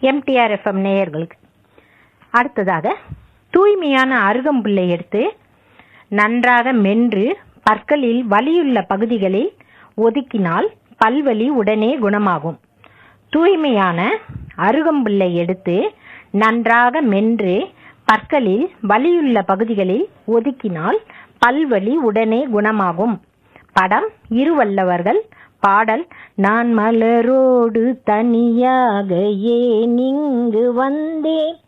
MTR FM நேயர்களுக்கு அடுத்ததாக தூய்மையான அருகம்புல்லை எடுத்து நன்றாக மென்று பற்களில் வலியுள்ள பகுதிகளில் ஒதுக்கினால் பல்வலி உடனே குணமாகும் தூய்மையான அருகம்புல்லை எடுத்து நன்றாக மென்று பற்களில் வலியுள்ள பகுதிகளில் ஒதுக்கினால் பல்வலி உடனே குணமாகும் படம் இருவல்லவர்கள் பாடல் நான் மலரோடு தனியாக ஏன் இங்கு வந்தேன்